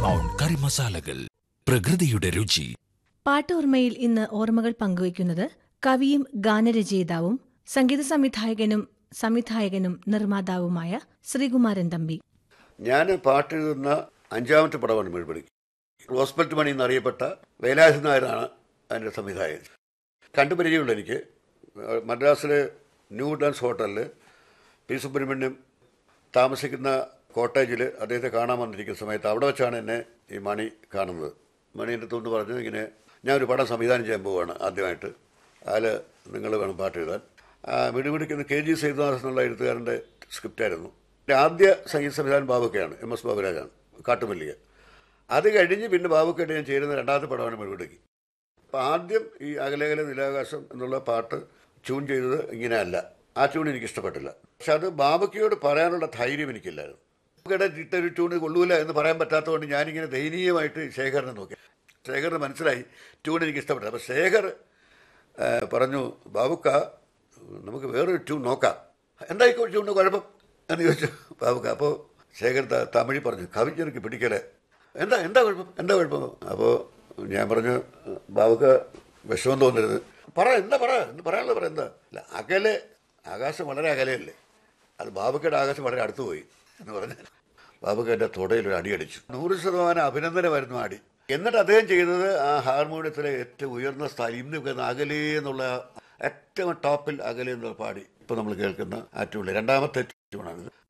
mount കറി മസാലകൾ പ്രകൃതിയുടെ രുചി പാട്ടോർമ്മയിൽ ഇന്ന് ഓർമ്മകൾ പങ്കുവയ്ക്കുന്നത് കവിയും ഗാനരചയിതാവും സംഗീത സംവിധായകനും സംവിധായകനും നിർമ്മാതാവുമായ ശ്രീകുമാരൻ തമ്പി ഞാൻ പാട്ടെഴുതുന്ന അഞ്ചാമത്തെ പടമാണ് മിഴ്പടി റോസ്പെൽറ്റ് മണി എന്നറിയപ്പെട്ട വേലായുധ നായരാണ് അതിൻ്റെ സംവിധായകൻ കണ്ടുപരിചയമുള്ള എനിക്ക് മദ്രാസിലെ ന്യൂ ഡാൻസ് ഹോട്ടലിൽ പി സുബ്രഹ്മണ്യം താമസിക്കുന്ന കോട്ടേജിൽ അദ്ദേഹത്തെ കാണാൻ വന്നിരിക്കുന്ന സമയത്ത് അവിടെ വെച്ചാണ് എന്നെ ഈ മണി കാണുന്നത് മണി എൻ്റെ അടുത്തുകൊണ്ട് പറഞ്ഞു ഇങ്ങനെ ഞാൻ ഒരു പടം സംവിധാനം ചെയ്യാൻ പോവുകയാണ് ആദ്യമായിട്ട് അതിൽ നിങ്ങൾ വേണം പാട്ട് എഴുതാൻ വിടുപിടിക്കുന്ന കെ ജി സൈദാസ് എന്നുള്ള എഴുത്തുകാരൻ്റെ സ്ക്രിപ്റ്റായിരുന്നു എൻ്റെ ആദ്യ സംഗീത സംവിധാനം ബാബുക്കയാണ് എം എസ് ബാബുരാജാണ് കാട്ടുമല്ലിക അത് കഴിഞ്ഞ് പിന്നെ ബാബുക്കായിട്ട് ഞാൻ ചേരുന്ന രണ്ടാമത്തെ പടമാണ് മിഴുവിടുക്കി അപ്പോൾ ആദ്യം ഈ അകലകല നിലാകാശം എന്നുള്ള പാട്ട് ട്യൂൺ ചെയ്തത് ഇങ്ങനെയല്ല ആ ട്യൂൺ എനിക്ക് ഇഷ്ടപ്പെട്ടില്ല പക്ഷെ അത് ബാബുക്കയോട് പറയാനുള്ള ധൈര്യം എനിക്കില്ലായിരുന്നു ബാബുക്കയുടെ ഇട്ടൊരു ട്യൂൺ കൊള്ളൂല എന്ന് പറയാൻ പറ്റാത്തതുകൊണ്ട് ഞാനിങ്ങനെ ദയനീയമായിട്ട് ശേഖരനെ നോക്കി ശേഖറിന് മനസ്സിലായി ട്യൂൺ എനിക്ക് ഇഷ്ടപ്പെട്ടില്ല അപ്പോൾ ശേഖർ ആ, പറഞ്ഞു ബാബുക്ക നമുക്ക് വേറൊരു ട്യൂൺ നോക്കാം എന്തായിക്കോ ട്യൂണിന് കുഴപ്പം എന്ന് ചോദിച്ചു ബാബുക്ക അപ്പോൾ ശേഖർ ത- തമിഴിൽ പറഞ്ഞു കവിഞ്ഞെനിക്ക് പിടിക്കലേ എന്താ എന്താ കുഴപ്പം എന്താ കുഴപ്പം അപ്പോൾ ഞാൻ പറഞ്ഞു ബാബുക്ക വിഷമം തോന്നരുത് പറ എന്താ പറ എന്ത് പറയാനുള്ളത് പറ എന്താ അല്ല അകലെ ആകാശം വളരെ അകലെയല്ലേ അത് ബാബുക്കയുടെ ആകാശം വളരെ അടുത്ത് പോയി എന്ന് പറഞ്ഞു ബാബുക്ക എൻ്റെ തുടയിൽ ഒരു അടി അടിച്ചു നൂറ് ശതമാനം അഭിനന്ദനമായിരുന്നു ആ അടി എന്നിട്ട് അദ്ദേഹം ചെയ്തത് ആ ഹാർമോണിയത്തിലെ ഏറ്റവും ഉയർന്ന സ്ഥായി ഇന്ന് കേൾക്കുന്ന അകലേ എന്നുള്ള ഏറ്റവും ടോപ്പിൽ അകലേ എന്നുള്ള പാടി ഇപ്പോൾ നമ്മൾ കേൾക്കുന്ന ആ ട്യൂണിൽ രണ്ടാമത്തെ ട്യൂണാണിത്